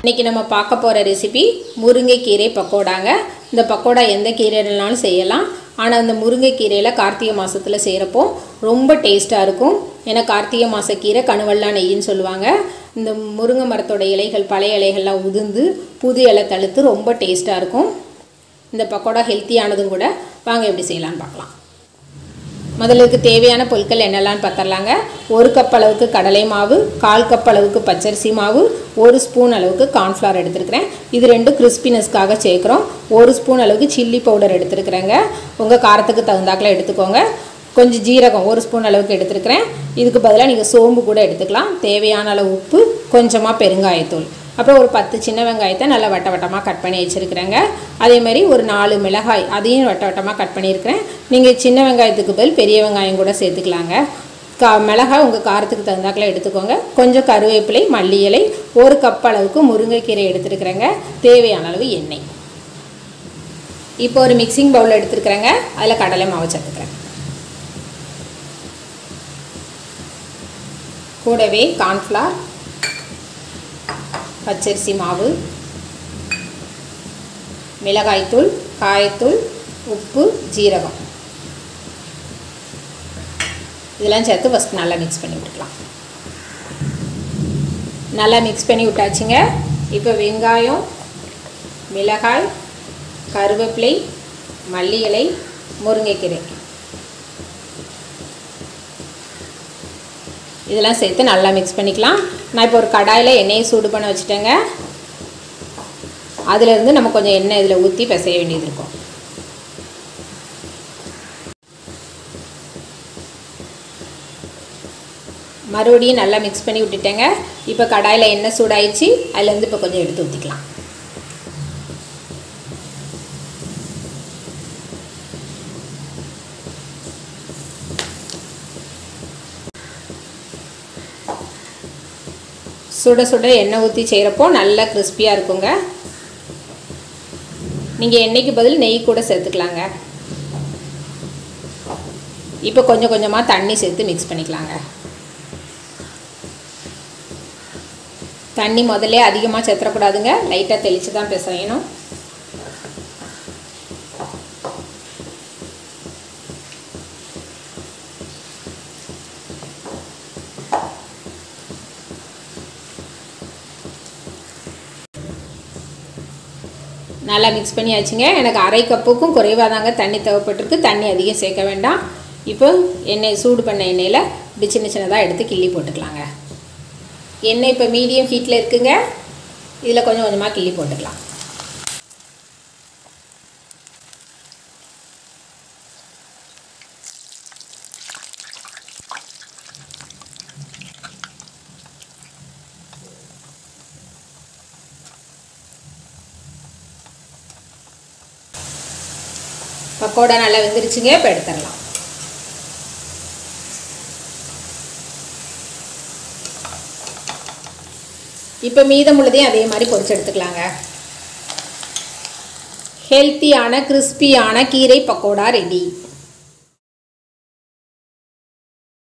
இன்றைக்கி நம்ம பார்க்க போகிற ரெசிபி முருங்கைக்கீரை பக்கோடாங்க இந்த பக்கோடா எந்த கீரைனாலும் செய்யலாம் ஆனால் இந்த முருங்கைக்கீரையில் கார்த்திகை மாதத்தில் செய்கிறப்போ ரொம்ப டேஸ்ட்டாக இருக்கும் ஏன்னா கார்த்திகை மாத கீரை கணுவல்லா நெய்யின்னு சொல்லுவாங்க இந்த முருங்கை மரத்தோட இலைகள் பழைய இலைகள்லாம் உதிர்ந்து புது இலை தழுத்து ரொம்ப டேஸ்ட்டாக இருக்கும் இந்த பக்கோடா ஹெல்த்தியானதும் கூட வாங்க எப்படி செய்யலான்னு பார்க்கலாம் முதல்ல இதுக்கு தேவையான பொருட்கள் என்னெல்லாம் பார்த்துடலாங்க ஒரு கப் அளவுக்கு கடலை மாவு கால் கப் அளவுக்கு பச்சரிசி மாவு ஒரு ஸ்பூன் அளவுக்கு கார்ன்ஃப்ளவர் எடுத்துருக்கிறேன் இது ரெண்டு கிறிஸ்பினஸ்க்காக சேர்க்குறோம் ஒரு ஸ்பூன் அளவுக்கு சில்லி பவுடர் எடுத்துருக்குறேங்க உங்கள் காரத்துக்கு தகுந்தாக்கில் எடுத்துக்கோங்க கொஞ்சம் ஜீரகம் ஒரு ஸ்பூன் அளவுக்கு எடுத்துருக்கிறேன் இதுக்கு பதிலாக நீங்கள் சோம்பு கூட எடுத்துக்கலாம் தேவையான அளவு உப்பு கொஞ்சமாக பெருங்காயத்தூள் அப்புறம் ஒரு பத்து சின்ன வெங்காயத்தை நல்லா வட்ட வட்டமாக கட் பண்ணி வச்சுருக்கிறேங்க அதே மாதிரி ஒரு நாலு மிளகாய் அதையும் வட்ட வட்டமாக கட் பண்ணியிருக்கிறேன் நீங்கள் சின்ன வெங்காயத்துக்கு பதில் பெரிய வெங்காயம் கூட சேர்த்துக்கலாங்க கா மிளகாய் உங்கள் காரத்துக்கு தகுந்தாக்கில் எடுத்துக்கோங்க கொஞ்சம் கருவேப்பிலை மல்லி இலை ஒரு கப் அளவுக்கு முருங்கைக்கீரை எடுத்துருக்குறேங்க தேவையான அளவு எண்ணெய் இப்போ ஒரு மிக்சிங் பவுல் எடுத்துருக்குறேங்க அதில் கடலை மாவு சேர்த்துக்கிறேன் கூடவே கார்ன்ஃப்ளவர் பச்சரிசி மாவு மிளகாய்த்தூள் காயத்தூள் உப்பு ஜீரகம் இதெல்லாம் சேர்த்து ஃபஸ்ட் நல்லா மிக்ஸ் பண்ணி விட்டுக்கலாம் நல்லா மிக்ஸ் பண்ணி விட்டாச்சுங்க இப்போ வெங்காயம் மிளகாய் கருவேப்பிலை மல்லி இலை முருங்கைக்கீரை இதெல்லாம் சேர்த்து நல்லா மிக்ஸ் பண்ணிக்கலாம் நான் இப்போ ஒரு கடாயில் எண்ணெயை சூடு பண்ண வச்சுட்டேங்க அதிலேருந்து நம்ம கொஞ்சம் எண்ணெய் இதில் ஊற்றி பிசைய வேண்டியது இருக்கும் மறுபடியும் நல்லா மிக்ஸ் பண்ணி விட்டுட்டேங்க இப்போ கடாயில் எண்ணெய் சூடாயிடுச்சு அதுலேருந்து இப்போ கொஞ்சம் எடுத்து ஊற்றிக்கலாம் சுட சுட எண்ணெய் ஊற்றி செய்கிறப்போ நல்லா கிறிஸ்பியாக இருக்குங்க நீங்கள் எண்ணெய்க்கு பதில் நெய் கூட சேர்த்துக்கலாங்க இப்போ கொஞ்சம் கொஞ்சமாக தண்ணி சேர்த்து மிக்ஸ் பண்ணிக்கலாங்க தண்ணி முதல்ல அதிகமாக சேர்த்துறக்கூடாதுங்க லைட்டாக தெளித்து தான் பிசையணும் நல்லா மிக்ஸ் பண்ணியாச்சுங்க எனக்கு அரை கப்புக்கும் குறைவாக தாங்க தண்ணி தேவைப்பட்டிருக்கு தண்ணி அதிகம் சேர்க்க வேண்டாம் இப்போ எண்ணெய் சூடு பண்ண எண்ணெயில் இப்படி சின்ன சின்னதாக எடுத்து கிள்ளி போட்டுக்கலாங்க எண்ணெய் இப்போ மீடியம் ஹீட்டில் இருக்குங்க இதில் கொஞ்சம் கொஞ்சமாக கிள்ளி போட்டுக்கலாம் பக்கோடா நல்லா வெந்துருச்சுங்க இப்போ எடுத்துடலாம் இப்போ மீதம் உள்ளதையும் அதே மாதிரி பொரிச்சு எடுத்துக்கலாங்க ஹெல்த்தியான கிறிஸ்பியான கீரை பக்கோடா ரெடி